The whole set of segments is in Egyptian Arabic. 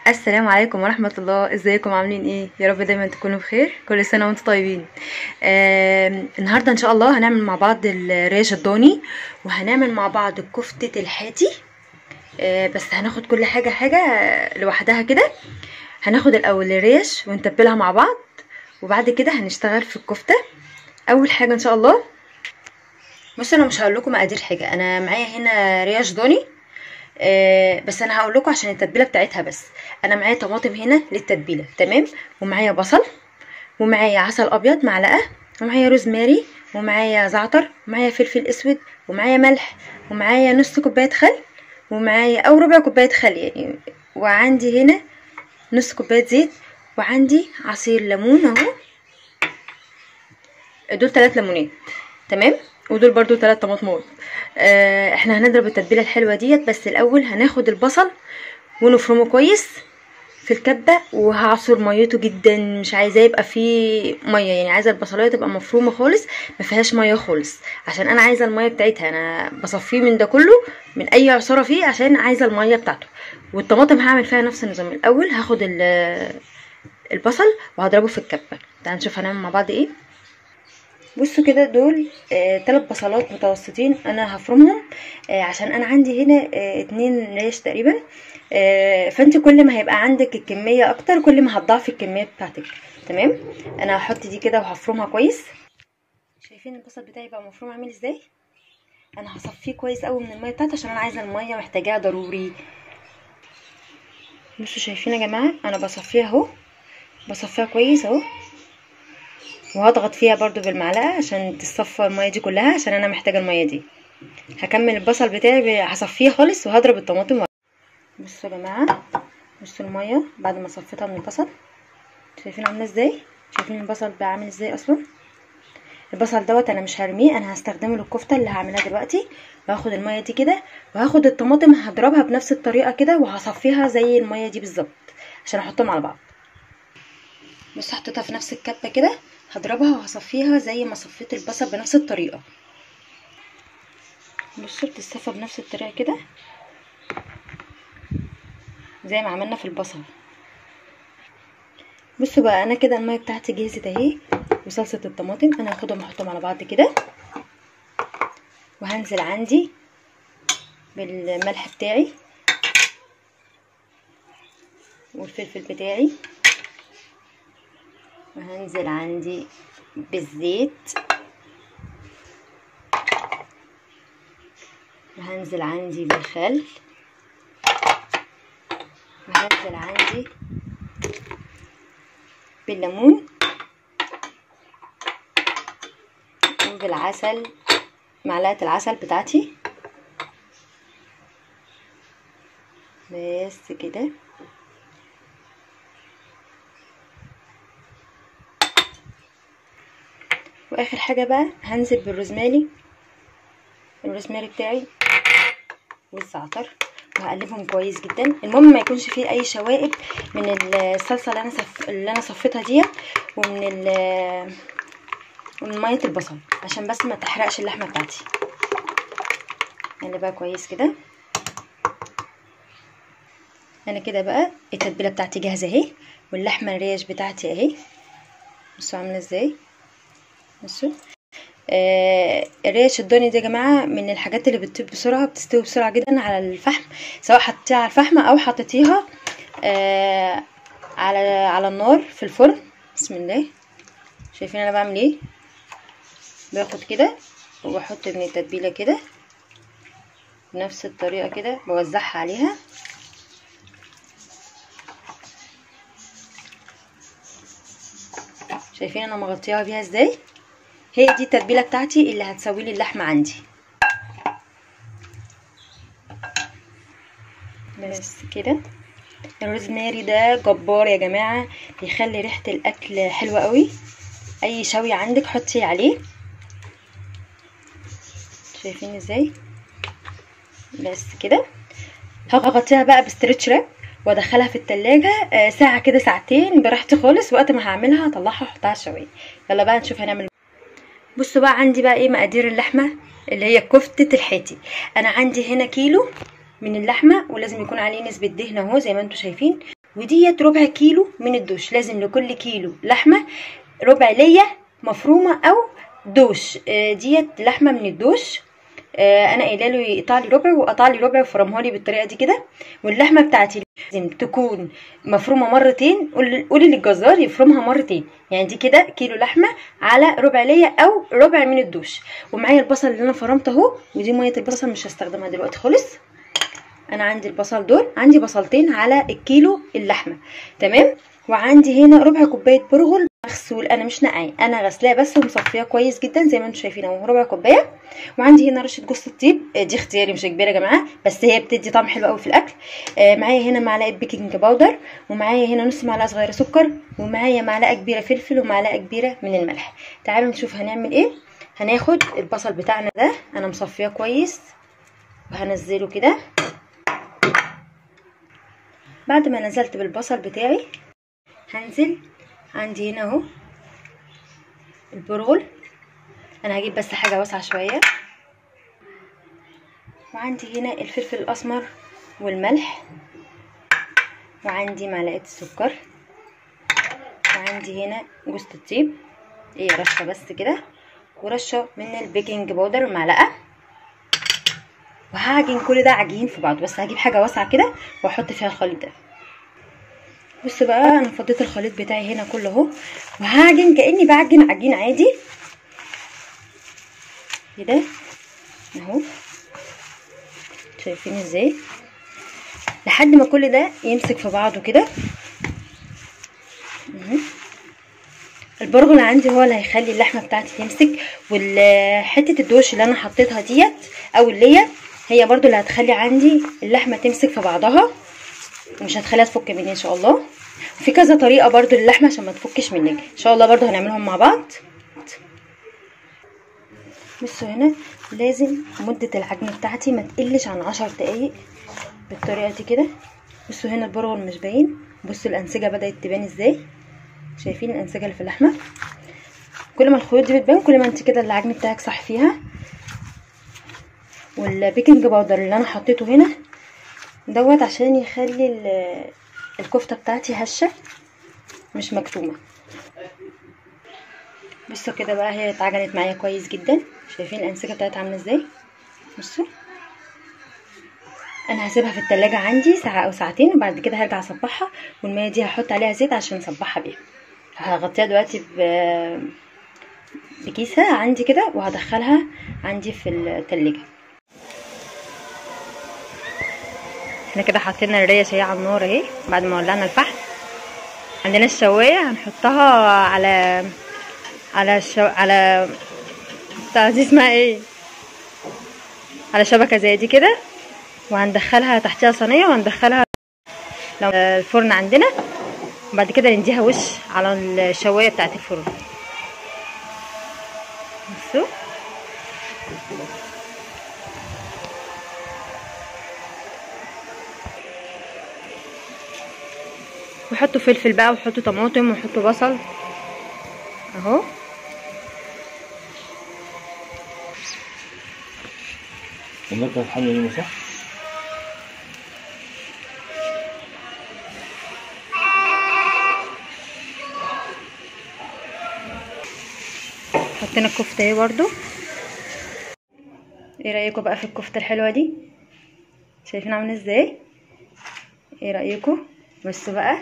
السلام عليكم ورحمة الله ازيكم عاملين ايه يا رب دايما تكونوا بخير كل سنة وانتم طيبين آه النهاردة ان شاء الله هنعمل مع بعض الريش الضاني وهنعمل مع بعض كفتة الحاتي آه بس هناخد كل حاجة حاجة لوحدها كده هناخد الاول الريش ونتبلها مع بعض وبعد كده هنشتغل في الكفتة اول حاجة ان شاء الله بصوا انا مش هقول لكم مقادير حاجة انا معايا هنا ريش ضاني آه بس انا هقول لكم عشان التتبيله بتاعتها بس انا معايا طماطم هنا للتتبيله تمام ومعايا بصل ومعايا عسل ابيض معلقه ومعايا روزماري ومعايا زعتر ومعايا فلفل اسود ومعايا ملح ومعايا نص كوبايه خل ومعايا او ربع كوبايه خل يعني وعندي هنا نص كوبايه زيت وعندي عصير ليمون اهو دول ثلاث ليمونات تمام ودول برضو ثلاث طماطمات آه احنا هنضرب التتبيله الحلوه ديت بس الاول هناخد البصل ونفرمه كويس في الكبه وهعصر ميته جدا مش عايزاه يبقى فيه ميه يعني عايزه البصلايه تبقى مفرومه خالص ما فيهاش ميه خالص عشان انا عايزه الميه بتاعتها انا بصفيه من ده كله من اي عصاره فيه عشان عايزه الميه بتاعته والطماطم هعمل فيها نفس النظام الاول هاخد البصل وهضربه في الكبه تعالوا نشوف هنعمل مع بعض ايه بصوا كده دول آه تلات بصلات متوسطين انا هفرمهم آه عشان انا عندي هنا آه اتنين ريش تقريبا آه فانت كل ما هيبقى عندك الكمية اكتر كل ما هتضاعفي الكمية بتاعتك تمام انا هحط دي كده وهفرمها كويس شايفين البصل بتاعي بقى مفروم عامل ازاي انا هصفيه كويس قوي من المية بتاعته عشان انا عايزة المية محتاجاها ضروري بصوا شايفين يا جماعة انا بصفيها اهو بصفيها كويس اهو وهضغط فيها برضو بالمعلقة عشان تصفى المية دي كلها عشان انا محتاجة المية دي هكمل البصل بتاعي هصفيه خالص وهضرب الطماطم بصوا يا جماعة بصوا المية بعد ما صفيتها من البصل شايفين عاملة ازاي شايفين البصل بقى عامل ازاي اصلا البصل دوت انا مش هرميه انا هستخدمه للكفتة اللي هعملها دلوقتي وهاخد المية دي كده وهاخد الطماطم هضربها بنفس الطريقة كده وهصفيها زي المية دي بالظبط عشان احطهم على بعض بص حطيتها في نفس الكبة كده هضربها وهصفيها زي ما صفيت البصل بنفس الطريقة بصوا بتتصفى بنفس الطريقة كده زي ما عملنا في البصل بصوا بقى انا كده المية بتاعتي جهزت اهي وصلصة الطماطم انا هاخدهم احطهم على بعض كده وهنزل عندي بالملح بتاعي والفلفل بتاعي وهنزل عندي بالزيت وهنزل عندي بالخل وهنزل عندي بالليمون وبالعسل معلقة العسل بتاعتي بس كده واخر حاجه بقى هنزل بالروزماري الروزماري بتاعي والزعتر وهقلبهم كويس جدا المهم ما يكونش فيه اي شوائب من الصلصه اللي انا صف... اللي انا صفيتها ديت ومن ال ومن ميه البصل عشان بس ما تحرقش اللحمه بتاعتي اقلبها كويس كده انا كده بقى التتبيله بتاعتي جاهزه اهي واللحمه الريش بتاعتي اهي بصوا عامله ازاي بصوا آه الريش الضاني دي يا جماعه من الحاجات اللي بتطيب بسرعه بتستوي بسرعه جدا على الفحم سواء حطيتيها على الفحم او حطيتيها آه على على النار في الفرن بسم الله شايفين انا بعمل ايه باخد كده وبحط من التتبيله كده بنفس الطريقه كده بوزعها عليها شايفين انا مغطياها بيها ازاي هي دي التتبيله بتاعتي اللي هتسوي لي اللحمه عندي بس كده الروزماري ده جبار يا جماعه بيخلي ريحه الاكل حلوه قوي اي شوي عندك حطي عليه شايفين ازاي بس كده هغطيها بقى بستريتش راب وادخلها في التلاجة آه ساعة كده ساعتين براحتي خالص وقت ما هعملها هطلعها واحطها على الشوايه يلا بقى نشوف هنعمل بصوا بقى عندي بقى ايه مقادير اللحمة اللي هي كفتة الحاتي انا عندي هنا كيلو من اللحمة ولازم يكون عليه نسبة دهن اهو زي ما انتم شايفين وديت ربع كيلو من الدوش لازم لكل كيلو لحمه ربع ليا مفرومه او دوش آه، ديت لحمه من الدوش آه، انا قايله له يقطع لي ربع وقطع لي ربع وفرمها لي بالطريقه دي كده واللحمه بتاعتي لازم تكون مفرومه مرتين قولي قولي للجزار يفرمها مرتين يعني دي كده كيلو لحمه على ربع ليا او ربع من الدوش ومعايا البصل اللي انا فرمته اهو ودي ميه البصل مش هستخدمها دلوقتي خالص انا عندي البصل دول عندي بصلتين على الكيلو اللحمه تمام وعندي هنا ربع كوبايه برغل مغسول انا مش نقعاه انا غسلاه بس ومصفيه كويس جدا زي ما انتم شايفين اهو ربع كوبايه وعندي هنا رشه جوز الطيب آه، دي اختياري مش كبيره يا جماعه بس هي بتدي طعم حلو قوي في الاكل آه، معايا هنا معلقه بيكنج باودر ومعايا هنا نص معلقه صغيره سكر ومعايا معلقه كبيره فلفل ومعلقه كبيره من الملح تعالوا نشوف هنعمل ايه هناخد البصل بتاعنا ده انا مصفيه كويس وهنزله كده بعد ما نزلت بالبصل بتاعي هنزل عندي هنا اهو البرغل انا هجيب بس حاجه واسعه شويه وعندي هنا الفلفل الاسمر والملح وعندي معلقه السكر وعندي هنا جوز الطيب ايه رشه بس كده ورشه من البيكنج باودر معلقه وهعجن كل ده عجين في بعض بس هجيب حاجه واسعه كده واحط فيها الخليط ده بص بقى انا فضيت الخليط بتاعي هنا كله اهو وهعجن كاني بعجن عجين عادي كده اهو شايفين ازاي لحد ما كل ده يمسك في بعضه كده اهو. البرغل عندي هو اللي هيخلي اللحمه بتاعتي تمسك وحته الدوش اللي انا حطيتها ديت او اللي هي هي برضو اللي هتخلي عندي اللحمه تمسك في بعضها ومش هتخليها تفك مني ان شاء الله وفي كذا طريقه برضو للحمه عشان ما تفكش منك ان شاء الله برضو هنعملهم مع بعض بصوا هنا لازم مده العجن بتاعتي ما تقلش عن عشر دقايق بالطريقه دي كده بصوا هنا البرغل مش باين بصوا الانسجه بدات تبان ازاي شايفين الانسجه اللي في اللحمه كل ما الخيوط دي بتبان كل ما انت كده العجن بتاعك صح فيها والبيكنج باودر اللي انا حطيته هنا دوت عشان يخلي ال- الكفته بتاعتي هشه مش مكتومه بصوا كده بقى هي اتعجنت معايا كويس جدا شايفين الانسجه بتاعتها عامله ازاي بصوا انا هسيبها في التلاجة عندي ساعة او ساعتين وبعد كده هرجع اصبحها والمية دي هحط عليها زيت عشان اصبحها بيها هغطيها دلوقتي ب بكيسة عندي كده وهدخلها عندي في التلاجة احنا كده حطينا الريش اهي على النار اهي بعد ما ولعنا الفحم عندنا الشوايه هنحطها على على الشو... على بتاع دي اسمها ايه على شبكه زي دي كده وهندخلها تحتها صينيه وهندخلها لو الفرن عندنا وبعد كده نديها وش على الشوايه بتاعت الفرن بصوا وحطوا فلفل بقى وحطوا طماطم وحطوا بصل اهو النار بتاعت حامية يمين صح؟ حطينا الكفته اهي برضو ايه رايكم بقى في الكفته الحلوه دي شايفين عامله ازاي ايه رايكم بصوا بقى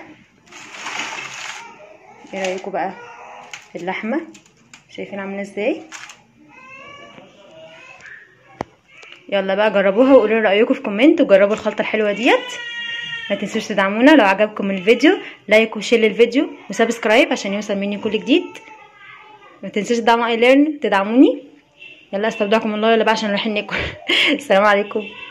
ايه رايكم بقى في اللحمه شايفين عامله ازاي يلا بقى جربوها وقولوا لي رايكم في كومنت وجربوا الخلطه الحلوه ديت ما تنسوش تدعمونا لو عجبكم الفيديو لايك وشير للفيديو وسبسكرايب عشان يوصل مني كل جديد ما تنسوش تدعموا اي ليرن تدعموني يلا استودعكم الله يلا بقى عشان نروح ناكل السلام عليكم